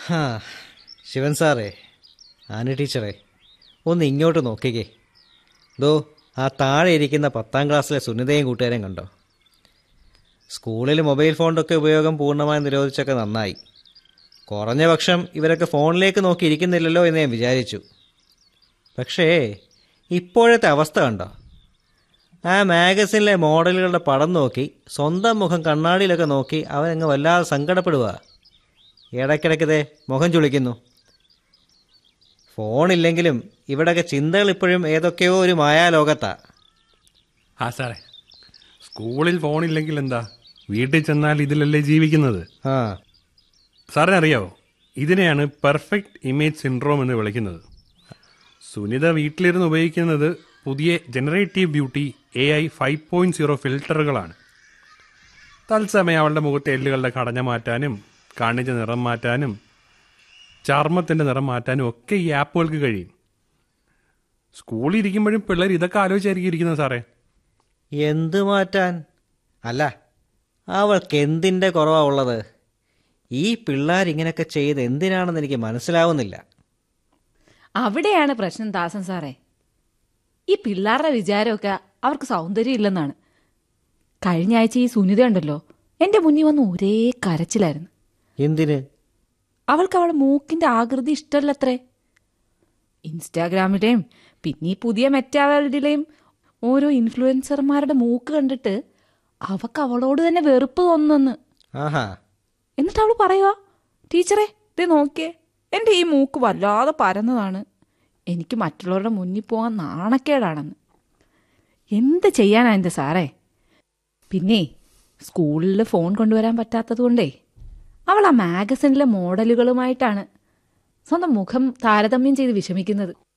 ഹാ ശിവൻ സാറേ ആന ടീച്ചറേ ഒന്ന് ഇങ്ങോട്ട് നോക്കിക്കേ ദോ ആ താഴെ ഇരിക്കുന്ന പത്താം ക്ലാസ്സിലെ സുനിതയും കൂട്ടുകാരെയും കണ്ടോ സ്കൂളിൽ മൊബൈൽ ഫോണിൻ്റെ ഒക്കെ ഉപയോഗം പൂർണ്ണമായും നിരോധിച്ചൊക്കെ നന്നായി കുറഞ്ഞ പക്ഷം ഇവരൊക്കെ ഫോണിലേക്ക് നോക്കി ഇരിക്കുന്നില്ലല്ലോ എന്ന് ഞാൻ വിചാരിച്ചു പക്ഷേ ഇപ്പോഴത്തെ അവസ്ഥ കണ്ടോ ആ മാഗസിനിലെ മോഡലുകളുടെ പടം നോക്കി സ്വന്തം മുഖം കണ്ണാടിയിലൊക്കെ നോക്കി അവനങ്ങ് വല്ലാതെ സങ്കടപ്പെടുക ഇടയ്ക്കിടയ്ക്കതേ മുഖം ചുളിക്കുന്നു ഫോണില്ലെങ്കിലും ഇവിടെയൊക്കെ ചിന്തകൾ ഇപ്പോഴും ഏതൊക്കെയോ ഒരു മായാലോകത്താ ആ സാറേ സ്കൂളിൽ ഫോണില്ലെങ്കിൽ എന്താ വീട്ടിൽ ചെന്നാൽ ഇതിലല്ലേ ജീവിക്കുന്നത് ആ സാറിന് അറിയാവോ ഇതിനെയാണ് പെർഫെക്റ്റ് ഇമേജ് സിൻഡ്രോം എന്ന് വിളിക്കുന്നത് സുനിത വീട്ടിലിരുന്ന് ഉപയോഗിക്കുന്നത് പുതിയ generative beauty A I five point zero ഫിൽറ്ററുകളാണ് തത്സമയം അവളുടെ മുഖത്തെ എല്ലുകളുടെ ഘടന മാറ്റാനും കണ്ണിൻ്റെ നിറം മാറ്റാനും ചർമ്മത്തിൻ്റെ നിറം മാറ്റാനും ഒക്കെ ഈ ആപ്പുകൾക്ക് കഴിയും സ്കൂളിൽ ഇരിക്കുമ്പോഴും പിള്ളേർ ഇതൊക്കെ ആലോചിച്ചായിരിക്കും ഇരിക്കുന്നത് സാറേ എന്ത് മാറ്റാൻ അല്ല അവൾക്ക് എന്തിൻ്റെ കുറവാ ഉള്ളത് ഈ പിള്ളേർ ഇങ്ങനെയൊക്കെ ചെയ്ത് എന്തിനാണെന്ന് എനിക്ക് മനസ്സിലാവുന്നില്ല അവിടെയാണ് പ്രശ്നം ദാസൻ സാറേ ഈ പിള്ളേരുടെ വിചാരമൊക്കെ അവർക്ക് സൗന്ദര്യം ഇല്ലെന്നാണ് കഴിഞ്ഞ ആഴ്ച ഈ സുനിത ഉണ്ടല്ലോ എന്റെ മുന്നിൽ വന്ന് ഒരേ കരച്ചിലായിരുന്നു എന്തിന് അവൾക്ക് അവളുടെ മൂക്കിന്റെ ആകൃതി ഇഷ്ടമല്ലത്രേ ഇൻസ്റ്റാഗ്രാമിലെയും പിന്നെ ഈ പുതിയ മെറ്റാവേൾഡിലെയും ഓരോ ഇൻഫ്ലുവൻസർമാരുടെ മൂക്ക് കണ്ടിട്ട് അവക്ക് അവളോട് തന്നെ വെറുപ്പ് തോന്നുന്നെന്ന് ആഹാ എന്നിട്ട് അവൾ പറയുക ടീച്ചറെ ഇത് നോക്കിയേ എൻ്റെ ഈ മൂക്ക് വല്ലാതെ പരന്നതാണ് എനിക്ക് മറ്റുള്ളവരുടെ മുന്നിൽ പോകാൻ നാണക്കേടാണെന്ന് എന്ത് ചെയ്യാനാ എൻ്റെ സാറേ പിന്നെ സ്കൂളിൽ ഫോൺ കൊണ്ടുവരാൻ പറ്റാത്തത് കൊണ്ടേ അവൾ ആ മാഗസിനിലെ മോഡലുകളുമായിട്ടാണ് സ്വന്തം മുഖം താരതമ്യം ചെയ്ത് വിഷമിക്കുന്നത്